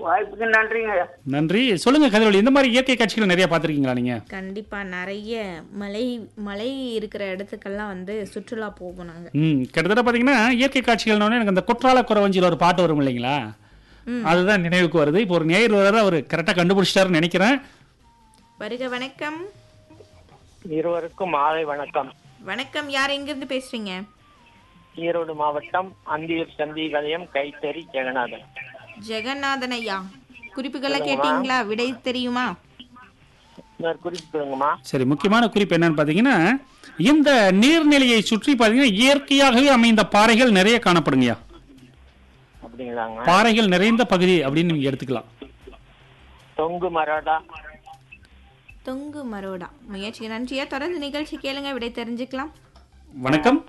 வாய்ப்புக்கு நன்றிங்க நன்றி சொல்லுங்க கதிரொலி இந்த மாதிரி இயற்கை காட்சிகள் நிறைய பார்த்துருக்கீங்களா நீங்க கண்டிப்பா நிறைய மலை மலை இருக்கிற இடத்துக்கெல்லாம் வந்து சுற்றுலா போவோம் நாங்க ம் கிட்டத்தட்ட பார்த்தீங்கன்னா இயற்கை காட்சிகள்னோடனே எனக்கு அந்த குற்றால குறவஞ்சியில் ஒரு பாட்டு வரும் இல்லைங்களா அதுதான் நினைவுக்கு வருது இப்போ ஒரு நேர் வர அவர் கரெக்டாக கண்டுபிடிச்சிட்டாருன்னு நினைக்கிறேன் வருக வணக்கம் இருவருக்கும் மாலை வணக்கம் வணக்கம் யார் எங்கிருந்து பேசுறீங்க ஈரோடு மாவட்டம் அந்தியூர் சந்திகளையம் கைத்தறி ஜெகநாதன் ஜெகநாதன் ஐயா குறிப்புகள்லாம் கேட்டீங்களா விடை தெரியுமா இன்னொரு குறிப்பு கொடுங்கம்மா சரி முக்கியமான குறிப்பு என்னன்னு பார்த்தீங்கன்னா இந்த நீர்நிலையை சுற்றி பார்த்தீங்கன்னா இயற்கையாகவே அமைந்த பாறைகள் நிறைய காணப்படுங்கய்யா அப்படிங்களாங்க பாறைகள் நிறைந்த பகுதி அப்படின்னு நீங்க எடுத்துக்கலாம் தொங்கு மரடா தொங்கு மரோடா முயற்சிக்கு நன்றியா தொடர்ந்து நிகழ்ச்சி கேளுங்க விடை தெரிஞ்சுக்கலாம் வணக்கம்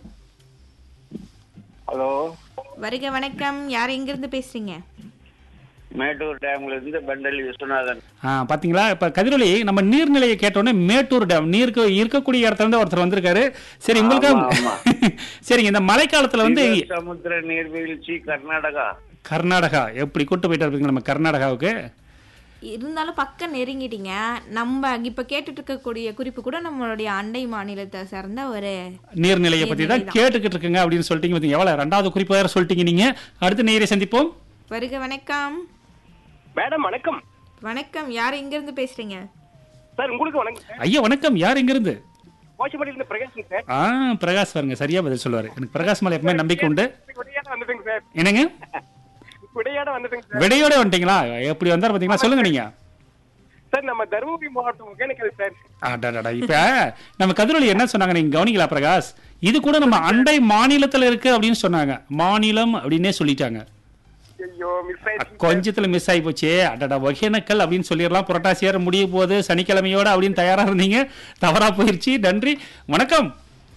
ஹலோ வருக வணக்கம் யார் எங்கிருந்து பேசுறீங்க மேட்டூர் டேம்ல இருந்து பண்டலி விஸ்வநாதன் ஆ பாத்தீங்களா இப்ப கதிரொலி நம்ம நீர்நிலையை கேட்டோன்னே மேட்டூர் டேம் நீருக்கு இருக்கக்கூடிய இடத்துல இருந்து ஒருத்தர் வந்திருக்காரு சரி உங்களுக்கு ஆமா, சரிங்க இந்த மழைக்காலத்துல வந்து சமுத்திர நீர்வீழ்ச்சி கர்நாடகா கர்நாடகா எப்படி கூட்டு போயிட்டு இருப்பீங்க நம்ம கர்நாடகாவுக்கு இருந்தாலும் பக்கம் நெருங்கிட்டீங்க நம்ம இப்ப கேட்டுட்டு இருக்கக்கூடிய குறிப்பு கூட நம்மளுடைய அண்டை மாநிலத்தை சார்ந்த ஒரு நீர்நிலையை பத்தி தான் நீர்நிலை கேட்டுக்கிட்டு இருக்குங்க அப்படின்னு சொல்லிட்டீங்க பாத்தீங்க எவ்வளவு ரெண்டாவது குறிப்பு வேற சொல்லிட்டீங்க நீங்க அடுத்து நேரை சந்திப்போம் வருக வணக்கம் மேடம் வணக்கம் வணக்கம் யார் எங்கிருந்து பேசுறீங்க சார் உங்களுக்கு வணக்கம் ஐயா வணக்கம் யார் எங்க இருந்து கோச்சப்பட்டியில இருந்து பிரகாஷ் சார் ஆ பிரகாஷ் பாருங்க சரியா பதில் சொல்லுவாரு எனக்கு பிரகாஷ் மேல எப்பவுமே நம்பிக்கை உண்டு விடையாட வந்துட்டுங்க சார் என்னங்க விடையாட வந்துட்டுங்க சார் விடையோட வந்துட்டீங்களா எப்படி வந்தாரு பாத்தீங்களா சொல்லுங்க நீங்க சார் நம்ம தருமபுரி மாவட்டம் ஒகேனக்கல் சார் அடடடா இப்ப நம்ம கதிரொலி என்ன சொன்னாங்க நீங்க கவனிக்கலா பிரகாஷ் இது கூட நம்ம அண்டை மாநிலத்துல இருக்கு அப்படின்னு சொன்னாங்க மாநிலம் அப்படின்னே சொல்லிட்டாங்க ஐயோ மிஸ் ஆயிடுச்சு கொஞ்சத்துல மிஸ் ஆகி போச்சு அடடா ஒகேனக்கல் அப்படின்னு சொல்லிடலாம் புரட்டாசியார் முடிய போகுது சனிக்கிழமையோட அப்படின்னு தயாரா இருந்தீங்க தவறா போயிருச்சு நன்றி வணக்கம்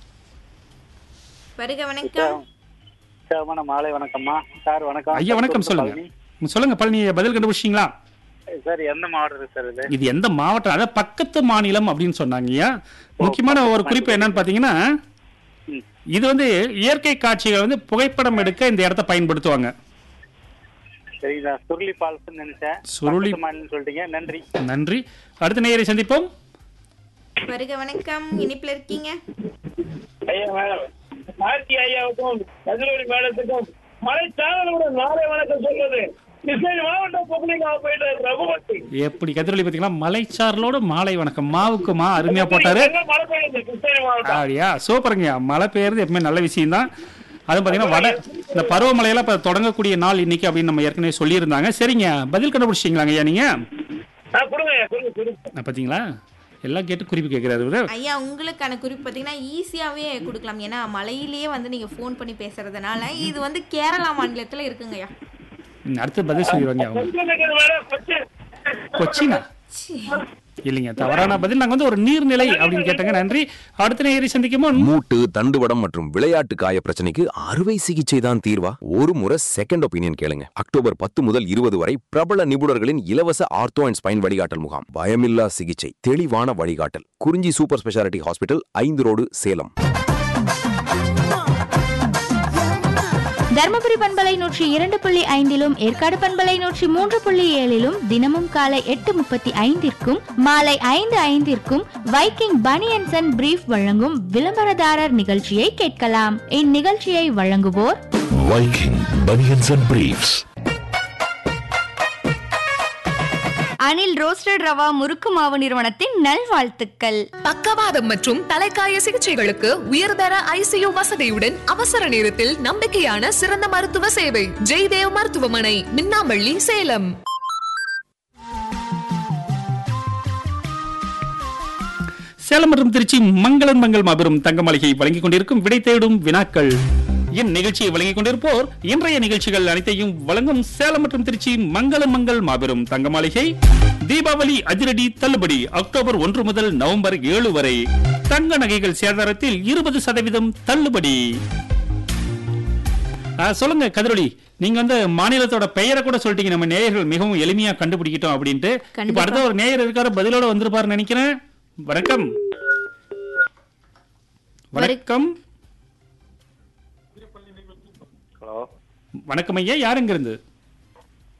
வருக வணக்கம் சேவமான மாலை வணக்கம்மா சார் வணக்கம் ஐயா வணக்கம் சொல்லுங்க சொல்லுங்க பழனி பதில் கண்டுபிடிச்சிங்களா சார் எந்த மாவட்டம் சார் இது இது எந்த மாவட்டம் அதாவது பக்கத்து மாநிலம் அப்படின்னு சொன்னாங்க ஐயா முக்கியமான ஒரு குறிப்பு என்னன்னு பாத்தீங்கன்னா ம். இது வந்து இயற்கை காட்சிகளை வந்து புகைப்படம் எடுக்க இந்த இடத்த பயன்படுத்துவாங்க சரிங்களா சுருளி பால்ஸ் நினைச்சேன் சுருளி- பக்கத்து மாநிலம் சொல்லிட்டீங்க நன்றி நன்றி அடுத்த நேயரை சந்திப்போம் வருக வணக்கம் இனிப்புல இருக்கீங்க ஐயா மேடம் கார்த்தி ஐயாவுக்கும் கதிரூரி மேடத்துக்கும் மலை சாதனோட நாளை வணக்கம் சொல்றது கிருஷ்ணகிரி மாவட்டம் பப்ளிக் போயிட்டு ரகுபதி எப்படி கதிரொலி பாத்தீங்களா மலைச்சாரலோட மாலை வணக்கம் மாவுக்கு மா அருமையா போட்டாரு மழை பெய்யுது கிருஷ்ணகிரி மாவட்டம் அப்படியா சூப்பருங்கய்யா மழை பெய்யறது எப்பவுமே நல்ல விஷயம் தான் அதுவும் பாத்தீங்கன்னா வட இந்த பருவமழையெல்லாம் இப்ப தொடங்கக்கூடிய நாள் இன்னைக்கு அப்படின்னு நம்ம ஏற்கனவே சொல்லியிருந்தாங்க சரிங்க பதில் கண்டுபிடிச்சிங்களாங்க ஐயா நீங்க ஆ, கொடுங்க ஐயா கொடுங்க கொடுங்க அஹ் பாத்தீங்களா எல்லாம் கேட்டு குறிப்பு கேட்கிறாரு இவரு. ஐயா உங்களுக்கான குறிப்பு பார்த்தீங்கன்னா ஈஸியாவே கொடுக்கலாம் ஏன்னா மலையிலேயே வந்து நீங்க ஃபோன் பண்ணி பேசுறதுனால இது வந்து கேரளா மாநிலத்துல இருக்குங்க ஐயா ம், அடுத்து பதில் சொல்லிடுவாங்க அவங்க கொச்சின் மேடம் கொச்சின் கொச்சினா இல்லைங்க தவறான பதில் நாங்க வந்து ஒரு நீர்நிலை அப்படின்னு கேட்டாங்க நன்றி அடுத்த நேயரை சந்திக்கும் முன் மூட்டு தண்டுவடம் மற்றும் விளையாட்டு காய பிரச்சனைக்கு அறுவை சிகிச்சை தான் தீர்வா ஒரு முறை செகண்ட் ஒப்பீனியன் கேளுங்க அக்டோபர் பத்து முதல் இருபது வரை பிரபல நிபுணர்களின் இலவச ஆர்த்தோ அண்ட் ஸ்பைன் வழிகாட்டல் முகாம் பயமில்லா சிகிச்சை தெளிவான வழிகாட்டல் குறிஞ்சி சூப்பர் ஸ்பெஷாலிட்டி ஹாஸ்பிட்டல் ஐந்து ரோடு சேலம் தர்மபுரி பண்பலை நூற்றி இரண்டு புள்ளி ஐந்திலும் ஏற்காடு பண்பலை நூற்றி மூன்று புள்ளி ஏழிலும் தினமும் காலை எட்டு முப்பத்தி ஐந்திற்கும் மாலை ஐந்து ஐந்திற்கும் வைக்கிங் பனியன்சன் அண்ட் பிரீஃப் வழங்கும் விளம்பரதாரர் நிகழ்ச்சியை கேட்கலாம் இந்நிகழ்ச்சியை வழங்குவோர் Viking Bunions and Briefs. Anil roasted rava murukku மாவு நிறுவனத்தின் நல்வாழ்த்துக்கள் பக்கவாதம் மற்றும் தலைக்காய சிகிச்சைகளுக்கு உயர்தர ஐசியு வசதியுடன் அவசர நேரத்தில் நம்பிக்கையான சிறந்த மருத்துவ சேவை ஜெய்தேவ் மருத்துவமனை மின்னாம்பள்ளி சேலம் சேலம் மற்றும் திருச்சி மங்களன் மங்கள் மாபெரும் தங்க மாளிகை வழங்கிக் கொண்டிருக்கும் விடை தேடும் வினாக்கள் இந்நிகழ்ச்சியை நிகழ்ச்சியை வழங்கிக் கொண்டிருப்போர் இன்றைய நிகழ்ச்சிகள் அனைத்தையும் வழங்கும் சேலம் மற்றும் திருச்சி மங்களன் மங்கள் மாபெரும் தங்க மாளிகை தீபாவளி அதிரடி தள்ளுபடி அக்டோபர் ஒன்று முதல் நவம்பர் ஏழு வரை தங்க நகைகள் சேதாரத்தில் இருபது சதவீதம் தள்ளுபடி ஆ, சொல்லுங்க கதிரொலி நீங்க வந்து மாநிலத்தோட பெயரை கூட சொல்லிட்டீங்க நம்ம நேயர்கள் மிகவும் எளிமையா கண்டுபிடிக்கிட்டோம் அப்படின்ட்டு இப்ப கண்டிப்பா. அடுத்த ஒரு நேயர் இருக்காரு பதிலோட வந்திருப்பாருன்னு நினைக்கிறேன் வணக்கம் வணக்கம் ஹலோ வணக்கம் ஐயா யாருங்க இருந்து